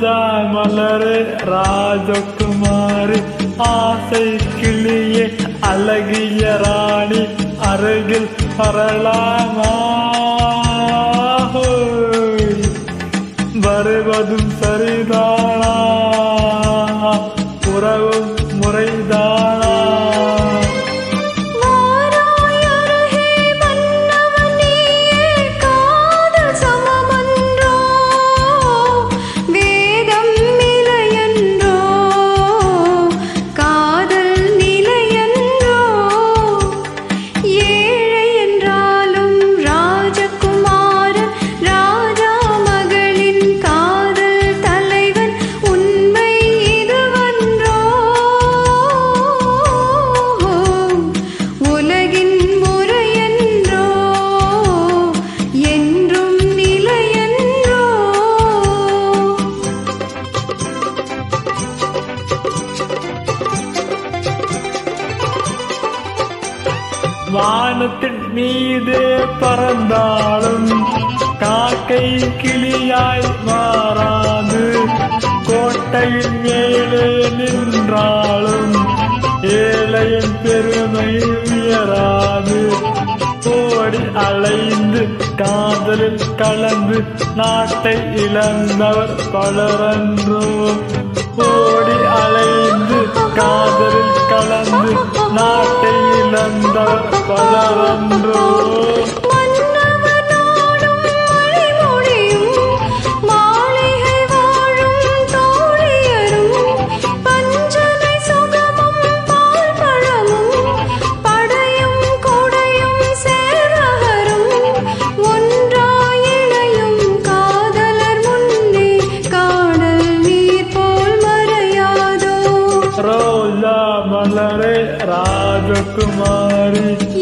ரோஜா மலரே ராஜகுமாரி ஆசை கிளியே அழகிய ராணி அருகில் வரலாமா ஹோய். வருவதும் சரிதானா உறவும் முறைதானா வாராய் அருகே மன்னவன் நீயே காதல் சமமன்றோ வேதம் நிலையன்றோ காதல் நிலையன்றோ ஏழை என்றாலும் ராஜகுமாரன் ராஜா மகளின் காதல் தலைவன் உண்மை இதுவன்றோ உலகின் முறையன்றோ என்றும் நிலையன்றோ வானத்தின் மீது பறந்தாலும் காக்கை கிளியாய் மாறாது கோட்டையின் மேலே நின்றாலும் ஏழையின் பெருமை உயராது ஓடி அலைந்து காதலில் கலந்து நாட்டை இழந்தவர் பலரன்றோ ஓடி அலைந்து காதலில் கலந்து நாட்டை இழந்தவர் பலரன்றோ மன்னவனாடும் மழைமொழியும் மாளிகை வாழும் தோழியரும் பஞ்சனை சுகமும் பால் பழமும் படையும் கொடையும் சேவகரும் ஒன்றாய் இணையும் காதலர் முன்னே காணல் நீர் போல் மறையாதோ ரோஜா மலரே ராஜகுமாரி